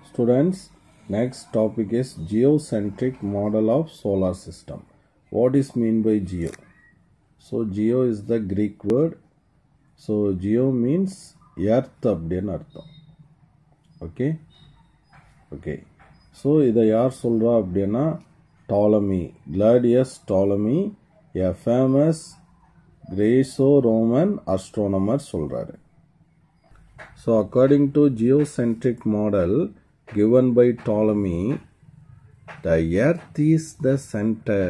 Students, next topic is geocentric model of solar system. What is mean by geo? So geo is the Greek word. So geo means earth அப்படின்னு அர்த்தம் okay okay so இதை யார் சொல்கிறா அப்படின்னா Ptolemy Claudius Ptolemy a famous Greco Roman astronomer சொல்கிறாரு So according to geocentric model given by Ptolemy, the earth is the center.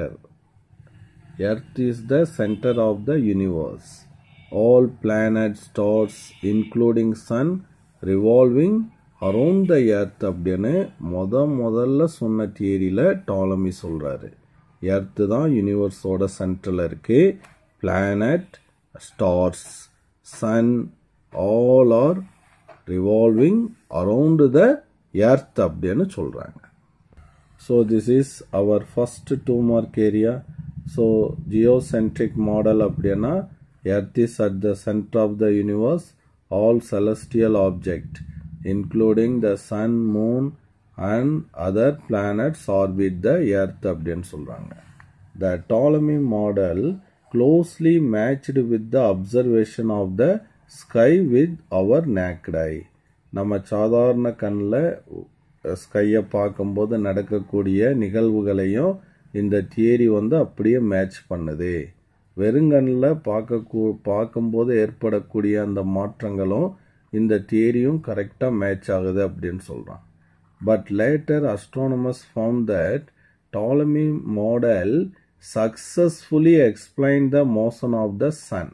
Earth is the center of the universe. All planets, stars, including sun, revolving around the earth அப்படின்னு முத முதல்ல சொன்ன தியரியில் டாலமி சொல்கிறாரு earth தான் யூனிவர்ஸோட சென்டரில் இருக்கு planet stars sun all are revolving around the earth அப்படின்னு சொல்கிறாங்க so this is our first two mark area so geocentric model அப்படின்னா earth is at the centre of the universe all celestial object including the sun moon and other planets orbit the earth அப்படின்னு சொல்கிறாங்க the Ptolemy model closely matched with the observation of the sky with our naked eye நம்ம சாதாரண கண்ணில் ஸ்கையை பார்க்கும்போது நடக்கக்கூடிய நிகழ்வுகளையும் இந்த theory வந்து அப்படியே மேட்ச் பண்ணுது வெறுங்கண்ணில் பார்க்க பார்க்கும்போது ஏற்படக்கூடிய அந்த மாற்றங்களும் இந்த தியரியும் கரெக்டாக மேட்ச் ஆகுது அப்படின்னு சொல்கிறான் but later astronomers found that Ptolemy model successfully explain the motion of the sun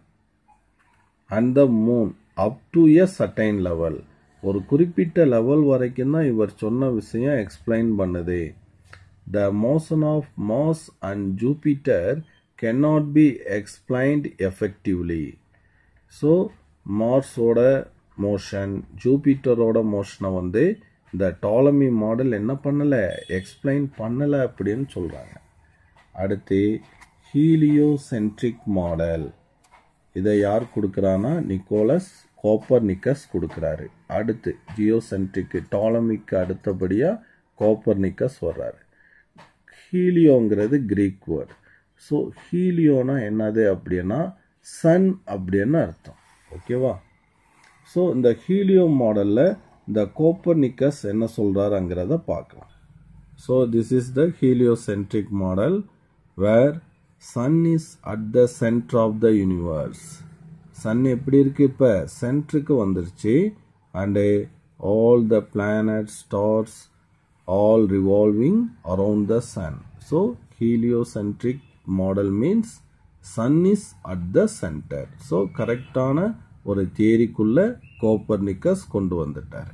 and the moon up to a certain level ஒரு குறிப்பிட்ட லெவல் வரைக்கும் தான் இவர் சொன்ன விஷயம் எக்ஸ்பிளைன் பண்ணுது the motion of Mars and Jupiter cannot be explained effectively so மார்ஸோட motion ஜூபிட்டரோட மோஷனை வந்து இந்த டாலமி மாடல் என்ன பண்ணலை எக்ஸ்பிளைன் பண்ணலை அப்படின்னு சொல்கிறாங்க அடுத்து ஹீலியோசென்ட்ரிக் மாடல் இதை யார் கொடுக்குறான்னா நிக்கோலஸ் கோப்பர் நிக்கஸ் கொடுக்குறாரு அடுத்து ஜியோசென்ட்ரிக்கு டாலமிக்கு அடுத்தபடியாக கோப்பர் நிக்கஸ் வர்றாரு ஹீலியோங்கிறது கிரீக் வேர்ட் ஸோ ஹீலியோனா என்னது அப்படின்னா சன் அப்படின்னு அர்த்தம் ஓகேவா ஸோ இந்த ஹீலியோ மாடலில் இந்த கோப்பர் நிக்கஸ் என்ன சொல்கிறாருங்கிறத பார்க்கலாம் so this is the heliocentric model where sun is at the centre of the universe sun எப்படி இருக்கு இப்போ சென்டருக்கு வந்துருச்சு and all the planet stars all revolving around the sun so heliocentric model means sun is at the centre so கரெக்டான ஒரு தேரிக்குள்ள Copernicus கொண்டு வந்துட்டார்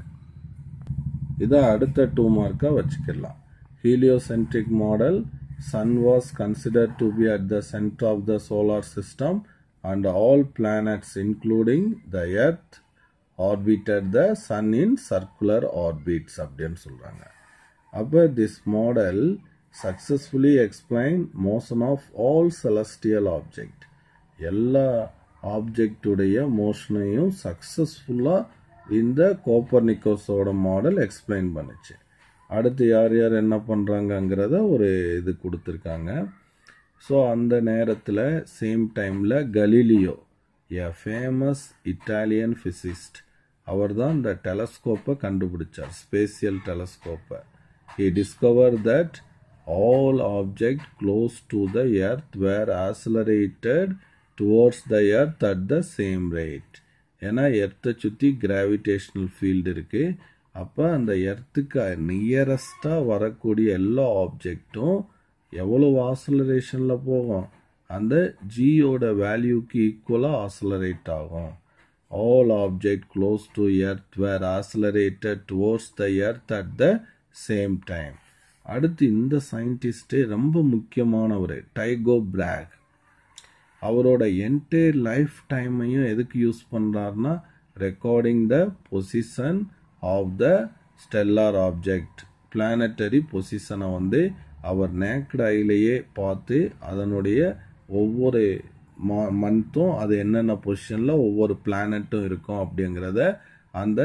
இதை அடுத்த டூ மார்க்காக வச்சுக்கலாம் heliocentric model sun was considered to be at the center of the solar system and all planets including the earth orbited the sun in circular orbits அப்படின்னு சொல்கிறாங்க அப்போ this model successfully explain motion of all celestial object எல்லா ஆப்ஜெக்டுடைய மோஷனையும் சக்ஸஸ்ஃபுல்லாக இந்த கோப்பர்னிக்கோஸோட model explain பண்ணுச்சு அடுத்து யார் யார் என்ன பண்ணுறாங்கங்கிறத ஒரு இது கொடுத்துருக்காங்க ஸோ அந்த நேரத்தில் சேம் டைமில் Galileo a famous Italian physicist அவர் தான் இந்த டெலஸ்கோப்பை கண்டுபிடிச்சார் ஸ்பேசியல் டெலஸ்கோப்பை he discover that all object close to the earth were accelerated towards the earth at the same rate ஏன்னா எர்த்தை சுற்றி கிராவிடேஷ்னல் ஃபீல்டு இருக்குது அப்போ அந்த எர்த்துக்கு நியரஸ்டாக வரக்கூடிய எல்லா ஆப்ஜெக்டும் எவ்வளோ ஆசலரேஷனில் போகும் அந்த ஜியோட வேல்யூக்கு ஈக்குவலாக ஆசலரேட் ஆகும் all object close to earth were accelerated towards the earth at the same time அடுத்து இந்த சயின்டிஸ்ட்டு ரொம்ப முக்கியமானவர் டைகோ பிராக் அவரோட என்டையர் லைஃப் டைமையும் எதுக்கு யூஸ் பண்ணுறாருனா recording the position of the stellar object planetary பொசிஷனை வந்து அவர் நேக்கட் ஐலேயே பார்த்து அதனுடைய ஒவ்வொரு மா மந்த்தும் அது என்னென்ன பொசிஷனில் ஒவ்வொரு பிளானட்டும் இருக்கும் அப்படிங்கிறத அந்த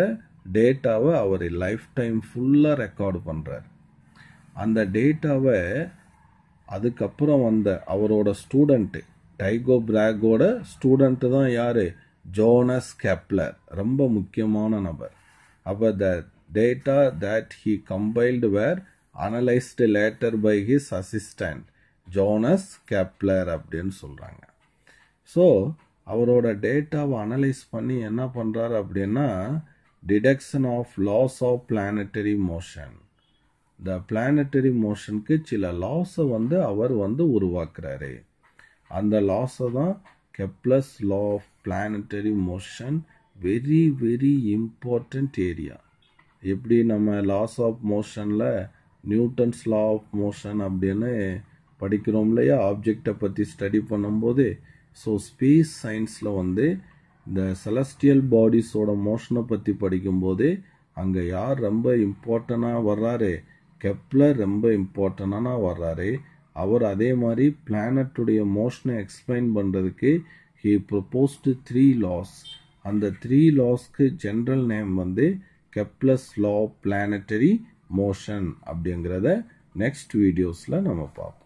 டேட்டாவை அவர் லைஃப் டைம் ஃபுல்லாக ரெக்கார்டு பண்ணுறார் அந்த டேட்டாவை அதுக்கப்புறம் வந்த அவரோட ஸ்டூடெண்ட்டு டைகோ பிராகோட ஸ்டூடெண்ட்டு தான் யார் ஜோனஸ் கெப்லர் ரொம்ப முக்கியமான நபர் அப்போ the data that he compiled were analysed later by his assistant Johannes Kepler அப்படின்னு சொல்கிறாங்க ஸோ அவரோட டேட்டாவை அனலைஸ் பண்ணி என்ன பண்ணுறாரு அப்படின்னா deduction of laws of planetary motion இந்த பிளானட்டரி மோஷனுக்கு சில லாஸை வந்து அவர் வந்து உருவாக்குறாரு அந்த லாஸை தான் Kepler's law of planetary motion very very important area எப்படி நம்ம லாஸ் ஆஃப் மோஷனில் நியூட்டன்ஸ் லா ஆஃப் மோஷன் அப்படின்னு படிக்கிறோம் இல்லையா ஆப்ஜெக்டை பற்றி ஸ்டடி பண்ணும்போது ஸோ ஸ்பேஸ் சயின்ஸில் வந்து இந்த செலஸ்டியல் பாடிஸோட மோஷனை பற்றி படிக்கும்போது அங்கே யார் ரொம்ப இம்பார்ட்டனாக வர்றாரு கெப்லர் ரொம்ப இம்பார்ட்டனாக வர்றாரு அவர் அதே மாதிரி பிளானட்டுடைய மோஷனை எக்ஸ்பிளைன் பண்ணுறதுக்கு ஹி ப்ரொப்போஸ்டு த்ரீ லாஸ் அந்த த்ரீ லாஸ்க்கு ஜென்ரல் நேம் வந்து கெப்லஸ் லா பிளானட்டரி மோஷன் அப்படிங்கிறத நெக்ஸ்ட் வீடியோஸில் நம்ம பார்ப்போம்